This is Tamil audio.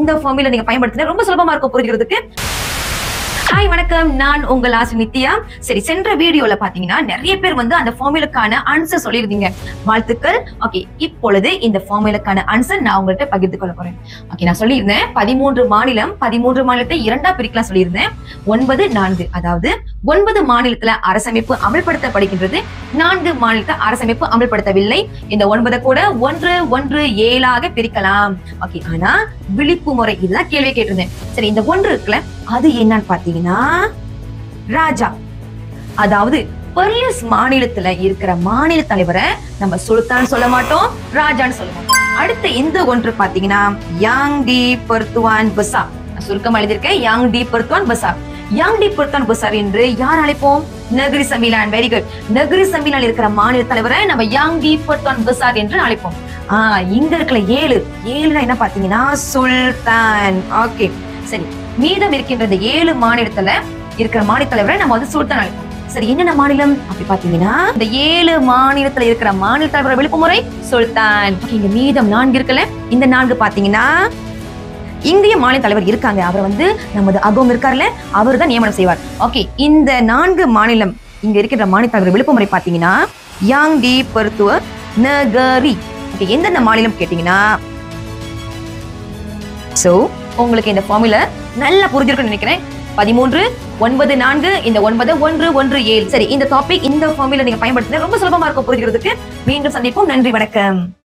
இந்த ஃபார்முலா நீங்க பயன்படுத்தினா ரொம்ப சுலபமா இருக்கும் புரிஞ்சுக்கிறதுக்கு ஹாய் வணக்கம் நான் உங்கள் ஆசு நித்யா சரி சென்ற வீடியோல பாத்தீங்கன்னா நிறைய பேர் வந்து அந்த ஃபார்முலுக்கான ஆன்சர் சொல்லியிருந்தீங்க வாழ்த்துக்கள் ஓகே இப்பொழுது இந்த ஃபார்முலுக்கான ஆன்சர் நான் உங்கள்கிட்ட பகிர்ந்து கொள்ள போறேன் ஓகே நான் சொல்லியிருந்தேன் பதிமூன்று மாநிலம் பதிமூன்று மாநிலத்தை இரண்டா பிரிக்கலாம் சொல்லியிருந்தேன் ஒன்பது நான்கு அதாவது ஒன்பது மாநிலத்துல அரசமைப்பு அமல்படுத்தப்படுகின்றது நான்கு மாநிலத்தை அரசமைப்பு அமல்படுத்தவில்லை இந்த ஒன்பதை கூட ஒன்று ஒன்று ஏழாக பிரிக்கலாம் ஓகே ஆனா விழிப்பு முறை இதுதான் கேள்வி கேட்டிருந்தேன் சரி இந்த ஒன்று இருக்குல்ல அது என்னன்னு பாத்தீங்கன்னா ராஜா அதாவது பெர்லிஸ் மாநிலத்துல இருக்கிற மாநில தலைவரை நம்ம சுல்தான் சொல்ல மாட்டோம் ராஜான்னு சொல்லுவோம் அடுத்த இந்த ஒன்று பாத்தீங்கன்னா யாங் டி பர்துவான் பசா நான் சுருக்கமா எழுதியிருக்கேன் Yang di Pertuan Besar Yang di Pertuan Besar என்று யார் அழைப்போம் Negeri Sembilan very good Negeri Sembilan இருக்கிற மாநில தலைவரை நம்ம யாங் டி பர்துவான் பசார் என்று அழைப்போம் ஆஹ் இங்க இருக்கிற ஏழு ஏழுனா என்ன பாத்தீங்கன்னா சுல்தான் ஓகே சரி மீதம் இருக்கின்ற இந்த ஏழு மாநிலத்துல இருக்கிற மாநில தலைவரை நம்ம வந்து சுல்தான் அழைப்போம் சரி என்னென்ன மாநிலம் அப்படி பாத்தீங்கன்னா இந்த ஏழு மாநிலத்துல இருக்கிற மாநில தலைவர் விழுப்பு முறை சுல்தான் Okay, இங்க மீதம் நான்கு இருக்குல்ல இந்த நான்கு பாத்தீங்கன்னா இந்திய மாநில தலைவர் இருக்காங்க அவர் வந்து நமது அகோம் இருக்கார்ல அவர் தான் நியமனம் செய்வார் ஓகே இந்த நான்கு மாநிலம் இங்க இருக்கிற மாநில தலைவர் விழுப்பு முறை பாத்தீங்கன்னா Yang di Pertuan Negeri okay எந்தெந்த மாநிலம் கேட்டீங்கன்னா சோ உங்களுக்கு இந்த ஃபார்முலா நல்லா புரிஞ்சிருக்கும்னு நினைக்கிறேன் பதிமூன்று ஒன்பது நான்கு இந்த ஒன்பது ஒன்று ஒன்று ஏழு சரி இந்த டாபிக் இந்த ஃபார்முலா நீங்க பயன்படுத்தினா ரொம்ப சுலபமா இருக்கும் புரிஞ்சுக்கிறதுக்கு மீண்டும் சந்திப்போம் நன்றி வணக்கம்